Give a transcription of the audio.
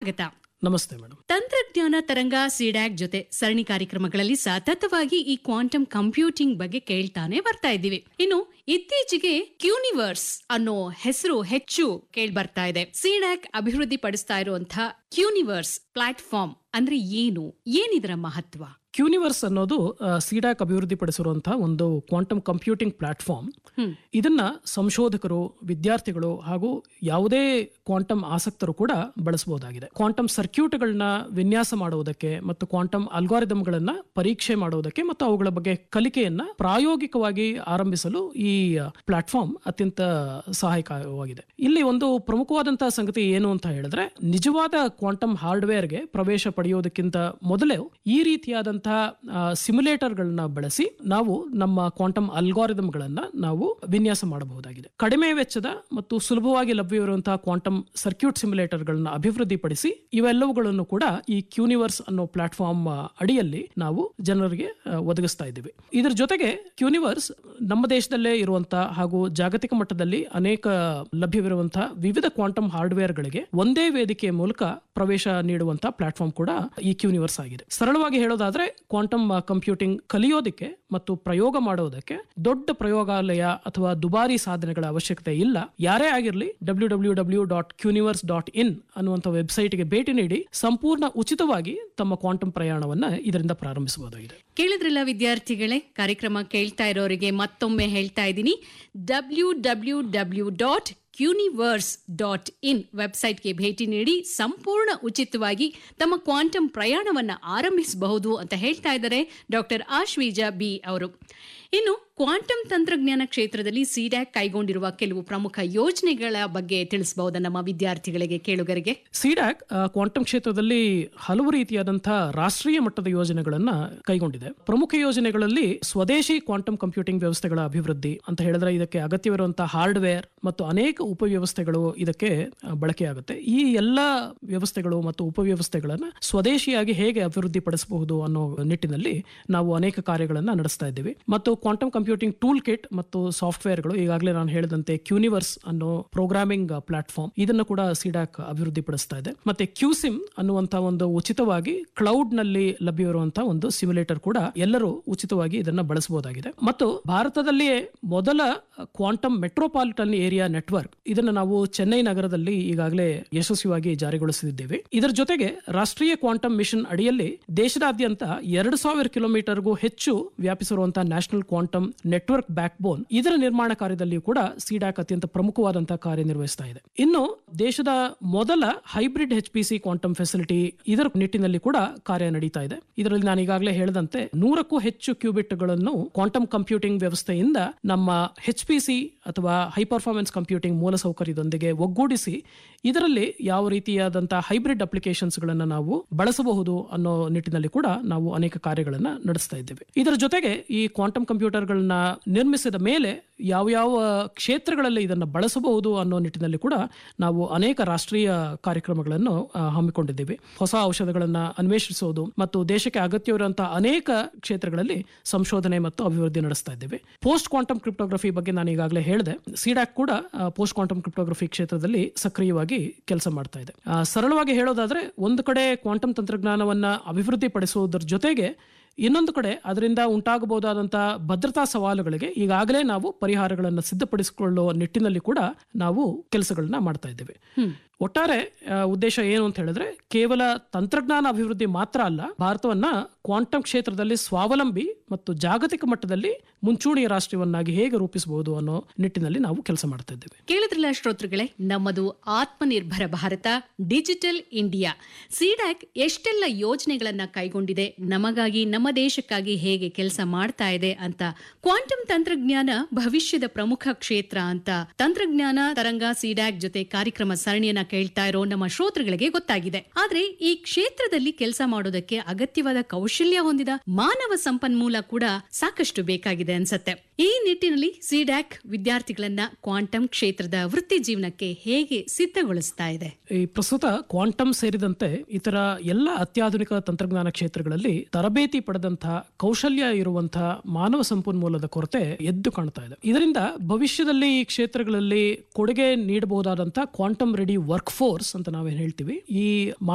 ಸ್ವಾಗತ ನಮಸ್ತೆ ಮೇಡಮ್ ತಂತ್ರಜ್ಞಾನ ತರಂಗ ಸಿಡ್ಯಾಕ್ ಜೊತೆ ಸರಣಿ ಕಾರ್ಯಕ್ರಮಗಳಲ್ಲಿ ಸತತವಾಗಿ ಈ ಕ್ವಾಂಟಮ್ ಕಂಪ್ಯೂಟಿಂಗ್ ಬಗ್ಗೆ ಕೇಳ್ತಾನೆ ಬರ್ತಾ ಇದ್ದೀವಿ ಇನ್ನು ಇತ್ತೀಚೆಗೆ ಕ್ಯೂನಿವರ್ಸ್ ಅನ್ನೋ ಹೆಸರು ಹೆಚ್ಚು ಕೇಳಿ ಬರ್ತಾ ಇದೆ ಸಿಡ್ಯಾಕ್ ಅಭಿವೃದ್ಧಿ ಪಡಿಸ್ತಾ ಇರುವಂತಹ ಕ್ಯೂನಿವರ್ಸ್ ಪ್ಲಾಟ್ಫಾರ್ಮ್ ಅಂದ್ರೆ ಏನು ಏನಿದರ ಮಹತ್ವ ಕ್ಯೂನಿವರ್ಸ್ ಅನ್ನೋದು ಸಿಡಾಕ್ ಅಭಿವೃದ್ಧಿಪಡಿಸಿರುವಂತಹ ಒಂದು ಕ್ವಾಂಟಮ್ ಕಂಪ್ಯೂಟಿಂಗ್ ಪ್ಲಾಟ್ಫಾರ್ಮ್ ಹ್ಮ್. ಇದನ್ನ ಸಂಶೋಧಕರು ವಿದ್ಯಾರ್ಥಿಗಳು ಹಾಗೂ ಯಾವುದೇ ಕ್ವಾಂಟಮ್ ಆಸಕ್ತರು ಕೂಡ ಬಳಸಬಹುದಾಗಿದೆ ಕ್ವಾಂಟಮ್ ಸರ್ಕ್ಯೂಟ್ಗಳನ್ನ ವಿನ್ಯಾಸ ಮಾಡುವುದಕ್ಕೆ ಮತ್ತು ಕ್ವಾಂಟಮ್ ಅಲ್ಗಾರಿದಮ್ಗಳನ್ನ ಪರೀಕ್ಷೆ ಮಾಡುವುದಕ್ಕೆ ಮತ್ತು ಅವುಗಳ ಬಗ್ಗೆ ಕಲಿಕೆಯನ್ನ ಪ್ರಾಯೋಗಿಕವಾಗಿ ಆರಂಭಿಸಲು ಈ ಪ್ಲಾಟ್ಫಾರ್ಮ್ ಅತ್ಯಂತ ಸಹಾಯಕವಾಗಿದೆ ಇಲ್ಲಿ ಒಂದು ಪ್ರಮುಖವಾದಂತಹ ಸಂಗತಿ ಏನು ಅಂತ ಹೇಳಿದ್ರೆ ನಿಜವಾದ ಕ್ವಾಂಟಮ್ ಹಾರ್ಡ್ವೇರ್ಗೆ ಪ್ರವೇಶ ಪಡೆಯೋದಕ್ಕಿಂತ ಮೊದಲೇ ಈ ರೀತಿಯಾದಂತಹ ಸಿಮ್ಯುಲೇಟರ್ಗಳನ್ನ ಬಳಸಿ ನಾವು ನಮ್ಮ ಕ್ವಾಂಟಮ್ ಅಲ್ಗಾರಿದಮ್ಗಳನ್ನ ನಾವು ವಿನ್ಯಾಸ ಮಾಡಬಹುದಾಗಿದೆ ಕಡಿಮೆ ವೆಚ್ಚದ ಮತ್ತು ಸುಲಭವಾಗಿ ಲಭ್ಯವಿರುವಂತಹ ಕ್ವಾಂಟಮ್ ಸರ್ಕ್ಯೂಟ್ ಸಿಮ್ಯುಲೇಟರ್ಗಳನ್ನ ಅಭಿವೃದ್ಧಿಪಡಿಸಿ ಇವೆಲ್ಲವುಗಳನ್ನು ಕೂಡ ಈ ಕ್ಯೂನಿವರ್ಸ್ ಅನ್ನೋ ಪ್ಲಾಟ್ಫಾರ್ಮ್ ಅಡಿಯಲ್ಲಿ ನಾವು ಜನರಿಗೆ ಆ, ಒದಗಿಸ್ತಾ ಇದ್ದೀವಿ ಇದರ ಜೊತೆಗೆ ಕ್ಯೂನಿವರ್ಸ್ ನಮ್ಮ ದೇಶದಲ್ಲೇ ಇರುವಂತಹ ಹಾಗೂ ಜಾಗತಿಕ ಮಟ್ಟದಲ್ಲಿ ಅನೇಕ ಲಭ್ಯವಿರುವಂತಹ ವಿವಿಧ ಕ್ವಾಂಟಮ್ ಹಾರ್ಡ್ವೇರ್ಗಳಿಗೆ ಒಂದೇ ವೇದಿಕೆಯ ಮೂಲಕ ಪ್ರವೇಶ ನೀಡುವಂತಹ ಪ್ಲಾಟ್ಫಾರ್ಮ್ ಕೂಡ ಈ ಕ್ಯೂನಿವರ್ಸ್ ಆಗಿದೆ ಸರಳವಾಗಿ ಹೇಳೋದಾದ್ರೆ ಕ್ವಾಂಟಮ್ ಕಂಪ್ಯೂಟಿಂಗ್ ಕಲಿಯೋದಕ್ಕೆ ಮತ್ತು ಪ್ರಯೋಗ ಮಾಡೋದಕ್ಕೆ ದೊಡ್ಡ ಪ್ರಯೋಗಾಲಯ ಅಥವಾ ದುಬಾರಿ ಸಾಧನೆಗಳ ಅವಶ್ಯಕತೆ ಇಲ್ಲ ಯಾರೇ ಆಗಿರಲಿ W W W dot ಕ್ಯೂನಿವರ್ಸ್ dot in ಅನ್ನುವಂಥ ವೆಬ್ಸೈಟ್ಗೆ ಭೇಟಿ ನೀಡಿ ಸಂಪೂರ್ಣ ಉಚಿತವಾಗಿ ತಮ್ಮ ಕ್ವಾಂಟಮ್ ಪ್ರಯಾಣವನ್ನ ಇದರಿಂದ ಪ್ರಾರಂಭಿಸಬಹುದಾಗಿದೆ ಕೇಳಿದ್ರಲ್ಲ ವಿದ್ಯಾರ್ಥಿಗಳೇ ಕಾರ್ಯಕ್ರಮ ಕೇಳ್ತಾ ಇರೋರಿಗೆ ಮತ್ತೊಮ್ಮೆ ಹೇಳ್ತಾ ಇದ್ದೀನಿ W W W dot ಕ್ಯೂನಿವರ್ಸ್ dot in ವೆಬ್ಸೈಟ್ಗೆ ಭೇಟಿ ನೀಡಿ ಸಂಪೂರ್ಣ ಉಚಿತವಾಗಿ ತಮ್ಮ ಕ್ವಾಂಟಮ್ ಪ್ರಯಾಣವನ್ನ ಆರಂಭಿಸಬಹುದು ಅಂತ ಹೇಳ್ತಾ ಇದ್ದಾರೆ ಡಾಕ್ಟರ್ ಆಶ್ವೀಜಾ ಬಿ ಅವರು ಇನ್ನು ಕ್ವಾಂಟಮ್ ತಂತ್ರಜ್ಞಾನ ಕ್ಷೇತ್ರದಲ್ಲಿ ಸಿಡ್ಯಾಕ್ ಕೈಗೊಂಡಿರುವ ಕೆಲವು ಪ್ರಮುಖ ಯೋಜನೆಗಳ ಬಗ್ಗೆ ತಿಳಿಸಬಹುದಾ ನಮ್ಮ ವಿದ್ಯಾರ್ಥಿಗಳಿಗೆ ಕೇಳುಗರಿಗೆ ಸಿಡ್ಯಾಕ್ ಕ್ವಾಂಟಮ್ ಕ್ಷೇತ್ರದಲ್ಲಿ ಹಲವು ರೀತಿಯಾದಂತಹ ರಾಷ್ಟ್ರೀಯ ಮಟ್ಟದ ಯೋಜನೆಗಳನ್ನ ಕೈಗೊಂಡಿದೆ ಪ್ರಮುಖ ಯೋಜನೆಗಳಲ್ಲಿ ಸ್ವದೇಶಿ ಕ್ವಾಂಟಮ್ ಕಂಪ್ಯೂಟಿಂಗ್ ವ್ಯವಸ್ಥೆಗಳ ಅಭಿವೃದ್ಧಿ ಅಂತ ಹೇಳಿದ್ರೆ ಇದಕ್ಕೆ ಅಗತ್ಯವಿರುವಂತಹ ಹಾರ್ಡ್ವೇರ್ ಮತ್ತು ಅನೇಕ ಉಪವ್ಯವಸ್ಥೆಗಳು ಇದಕ್ಕೆ ಆ, ಬಳಕೆಯಾಗುತ್ತೆ ಈ ಎಲ್ಲ ವ್ಯವಸ್ಥೆಗಳು ಮತ್ತು ಉಪವ್ಯವಸ್ಥೆಗಳನ್ನ ಸ್ವದೇಶಿಯಾಗಿ ಹೇಗೆ ಅಭಿವೃದ್ಧಿ ಪಡಿಸಬಹುದು ಅನ್ನೋ ನಿಟ್ಟಿನಲ್ಲಿ ನಾವು ಅನೇಕ ಕಾರ್ಯಗಳನ್ನ ನಡೆಸ್ತಾ ಇದ್ದೀವಿ ಮತ್ತು ಕ್ವಾಂಟಮ್ ಕಂಪ್ಯೂಟಿಂಗ್ ಟೂಲ್ ಕಿಟ್ ಮತ್ತು ಸಾಫ್ಟ್ವೇರ್ಗಳು ಈಗಾಗಲೇ ನಾನು ಹೇಳಿದಂತೆ ಕ್ಯೂನಿವರ್ಸ್ ಅನ್ನೋ ಪ್ರೋಗ್ರಾಮಿಂಗ್ ಪ್ಲಾಟ್ಫಾರ್ಮ್ ಇದನ್ನು ಕೂಡ ಸಿಡಾಕ್ ಅಭಿವೃದ್ಧಿ ಪಡಿಸ್ತಾ ಇದೆ ಮತ್ತೆ ಕ್ಯೂಸಿಮ್ ಅನ್ನುವಂತ ಒಂದು ಉಚಿತವಾಗಿ ಕ್ಲೌಡ್ ನಲ್ಲಿ ಲಭ್ಯವಿರುವಂತಹ ಒಂದು ಸಿಮ್ಯುಲೇಟರ್ ಕೂಡ ಎಲ್ಲರೂ ಉಚಿತವಾಗಿ ಇದನ್ನ ಬಳಸಬಹುದಾಗಿದೆ ಮತ್ತು ಭಾರತದಲ್ಲಿಯೇ ಮೊದಲ ಕ್ವಾಂಟಮ್ ಮೆಟ್ರೋಪಾಲಿಟನ್ ಏರಿಯಾ ನೆಟ್ವರ್ಕ್ ಇದನ್ನು ನಾವು ಚೆನ್ನೈ ನಗರದಲ್ಲಿ ಈಗಾಗಲೇ ಯಶಸ್ವಿಯಾಗಿ ಜಾರಿಗೊಳಿಸಿದ್ದೇವೆ ಇದರ ಜೊತೆಗೆ ರಾಷ್ಟ್ರೀಯ ಕ್ವಾಂಟಮ್ ಮಿಷನ್ ಅಡಿಯಲ್ಲಿ ದೇಶದಾದ್ಯಂತ ಎರಡು ಸಾವಿರ ಕಿಲೋಮೀಟರ್ಗೂ ಹೆಚ್ಚು ವ್ಯಾಪಿಸಿರುವಂತಹ national quantum network backbone ಇದರ ನಿರ್ಮಾಣ ಕಾರ್ಯದಲ್ಲಿಯೂ ಕೂಡ ಸಿಡಾಕ್ ಅತ್ಯಂತ ಪ್ರಮುಖವಾದಂತಹ ಕಾರ್ಯನಿರ್ವಹಿಸ್ತಾ ಇದೆ ಇನ್ನು ದೇಶದ ಮೊದಲ hybrid H P C quantum facility ಇದರ ನಿಟ್ಟಿನಲ್ಲಿ ಕೂಡ ಕಾರ್ಯ ನಡೀತಾ ಇದೆ ಇದರಲ್ಲಿ ನಾನು ಈಗಾಗಲೇ ಹೇಳಿದಂತೆ ನೂರಕ್ಕೂ ಹೆಚ್ಚು ಕ್ಯೂಬಿಟ್ಗಳನ್ನು ಕ್ವಾಂಟಮ್ ಕಂಪ್ಯೂಟಿಂಗ್ ವ್ಯವಸ್ಥೆಯಿಂದ ನಮ್ಮ ಎಚ್ ಪಿ ಸಿ ಅಥವಾ ಹೈ ಪರ್ಫಾರ್ಮೆನ್ಸ್ ಕಂಪ್ಯೂಟಿಂಗ್ ಮೂಲಸೌಕರ್ಯದೊಂದಿಗೆ ಒಗ್ಗೂಡಿಸಿ ಇದರಲ್ಲಿ ಯಾವ ರೀತಿಯಾದಂತಹ ಹೈಬ್ರಿಡ್ ಅಪ್ಲಿಕೇಶನ್ಸ್ಗಳನ್ನು ನಾವು ಬಳಸಬಹುದು ಅನ್ನೋ ನಿಟ್ಟಿನಲ್ಲಿ ಕೂಡ ನಾವು ಅನೇಕ ಕಾರ್ಯಗಳನ್ನ ನಡೆಸ್ತಾ ಇದ್ದೇವೆ ಇದರ ಜೊತೆಗೆ ಈ ಕ್ವಾಂಟಮ್ ಕಂಪ್ಯೂಟರ್ಗಳನ್ನ ನಿರ್ಮಿಸಿದ ಮೇಲೆ ಯಾವ ಯಾವ ಕ್ಷೇತ್ರಗಳಲ್ಲಿ ಇದನ್ನು ಬಳಸಬಹುದು ಅನ್ನೋ ನಿಟ್ಟಿನಲ್ಲಿ ಕೂಡ ನಾವು ಅನೇಕ ರಾಷ್ಟ್ರೀಯ ಕಾರ್ಯಕ್ರಮಗಳನ್ನು ಆ, ಹಮ್ಮಿಕೊಂಡಿದ್ದೇವೆ ಹೊಸ ಔಷಧಗಳನ್ನು ಅನ್ವೇಷಿಸೋದು ಮತ್ತು ದೇಶಕ್ಕೆ ಅಗತ್ಯವಿರುವಂತಹ ಅನೇಕ ಕ್ಷೇತ್ರಗಳಲ್ಲಿ ಸಂಶೋಧನೆ ಮತ್ತು ಅಭಿವೃದ್ಧಿ ನಡೆಸ್ತಾ ಇದ್ದೇವೆ ಪೋಸ್ಟ್ ಕ್ವಾಂಟಮ್ ಕ್ರಿಪ್ಟೋಗ್ರಫಿ ಬಗ್ಗೆ ನಾನು ಈಗಾಗಲೇ ಹೇಳಿದೆ ಸಿಡಾಕ್ ಕೂಡ ಪೋಸ್ಟ್ ಕ್ವಾಂಟಮ್ ಕ್ರಿಪ್ಟೋಗ್ರಫಿ ಕ್ಷೇತ್ರದಲ್ಲಿ ಸಕ್ರಿಯವಾಗಿ ಕೆಲಸ ಮಾಡ್ತಾ ಇದೆ ಆ, ಸರಳವಾಗಿ ಹೇಳೋದಾದ್ರೆ ಒಂದು ಕಡೆ ಕ್ವಾಂಟಮ್ ತಂತ್ರಜ್ಞಾನವನ್ನ ಅಭಿವೃದ್ಧಿ ಪಡಿಸುವುದರ ಜೊತೆಗೆ ಇನ್ನೊಂದು ಕಡೆ ಅದರಿಂದ ಉಂಟಾಗಬಹುದಾದಂತಹ ಭದ್ರತಾ ಸವಾಲುಗಳಿಗೆ ಈಗಾಗಲೇ ನಾವು ಪರಿಹಾರಗಳನ್ನು ಸಿದ್ಧಪಡಿಸಿಕೊಳ್ಳುವ ನಿಟ್ಟಿನಲ್ಲಿ ಕೂಡ ನಾವು ಕೆಲಸಗಳನ್ನ ಮಾಡ್ತಾ ಇದ್ದೇವೆ ಒಟ್ಟಾರೆ ಆ, ಉದ್ದೇಶ ಏನು ಅಂತ ಹೇಳಿದ್ರೆ ಕೇವಲ ತಂತ್ರಜ್ಞಾನ ಅಭಿವೃದ್ಧಿ ಮಾತ್ರ ಅಲ್ಲ ಭಾರತವನ್ನ ಕ್ವಾಂಟಮ್ ಕ್ಷೇತ್ರದಲ್ಲಿ ಸ್ವಾವಲಂಬಿ ಮತ್ತು ಜಾಗತಿಕ ಮಟ್ಟದಲ್ಲಿ ಮುಂಚೂಣಿಯ ರಾಷ್ಟ್ರವನ್ನಾಗಿ ಹೇಗೆ ರೂಪಿಸಬಹುದು ಅನ್ನೋ ನಿಟ್ಟಿನಲ್ಲಿ ನಾವು ಕೆಲಸ ಮಾಡ್ತಾ ಇದ್ದೇವೆ ಕೇಳಿದ್ರಲ್ಲ ಶ್ರೋತೃಗಳೇ ನಮ್ಮದು Atmanirbhar Bharat digital India CDAC ಎಷ್ಟೆಲ್ಲ ಯೋಜನೆಗಳನ್ನ ಕೈಗೊಂಡಿದೆ ನಮಗಾಗಿ ನಮ್ಮ ದೇಶಕ್ಕಾಗಿ ಹೇಗೆ ಕೆಲಸ ಮಾಡ್ತಾ ಇದೆ ಅಂತ ಕ್ವಾಂಟಮ್ ತಂತ್ರಜ್ಞಾನ ಭವಿಷ್ಯದ ಪ್ರಮುಖ ಕ್ಷೇತ್ರ ಅಂತ ತಂತ್ರಜ್ಞಾನ ತರಂಗ ಸಿಡ್ಯಾಕ್ ಜೊತೆ ಕಾರ್ಯಕ್ರಮ ಸರಣಿಯನ್ನ ಕೇಳ್ತಾ ಇರೋ ನಮ್ಮ ಶ್ರೋತೃಗಳಿಗೆ ಗೊತ್ತಾಗಿದೆ ಆದ್ರೆ ಈ ಕ್ಷೇತ್ರದಲ್ಲಿ ಕೆಲಸ ಮಾಡೋದಕ್ಕೆ ಅಗತ್ಯವಾದ ಕೌಶಲ್ಯ ಹೊಂದಿದ ಮಾನವ ಸಂಪನ್ಮೂಲ ಕೂಡ ಸಾಕಷ್ಟು ಬೇಕಾಗಿದೆ ಅನ್ಸತ್ತೆ ಈ ನಿಟ್ಟಿನಲ್ಲಿ ಸಿಡ್ಯಾಕ್ ವಿದ್ಯಾರ್ಥಿಗಳನ್ನ ಕ್ವಾಂಟಮ್ ಕ್ಷೇತ್ರದ ವೃತ್ತಿ ಜೀವನಕ್ಕೆ ಹೇಗೆ ಸಿದ್ಧಗೊಳಿಸ್ತಾ ಇದೆ ಈ ಪ್ರಸ್ತುತ ಕ್ವಾಂಟಮ್ ಸೇರಿದಂತೆ ಇತರ ಎಲ್ಲ ಅತ್ಯಾಧುನಿಕ ತಂತ್ರಜ್ಞಾನ ಕ್ಷೇತ್ರಗಳಲ್ಲಿ ತರಬೇತಿ ಪಡೆದಂತಹ ಕೌಶಲ್ಯ ಇರುವಂತಹ ಮಾನವ ಸಂಪನ್ಮೂಲದ ಕೊರತೆ ಎದ್ದು ಕಾಣ್ತಾ ಇದೆ ಇದರಿಂದ ಭವಿಷ್ಯದಲ್ಲಿ ಈ ಕ್ಷೇತ್ರಗಳಲ್ಲಿ ಕೊಡುಗೆ ನೀಡಬಹುದಾದಂತಹ ಕ್ವಾಂಟಮ್ ರೆಡಿ ವರ್ಕ್ ಫೋರ್ಸ್ ಅಂತ ನಾವೇನ್ ಹೇಳ್ತೀವಿ ಈ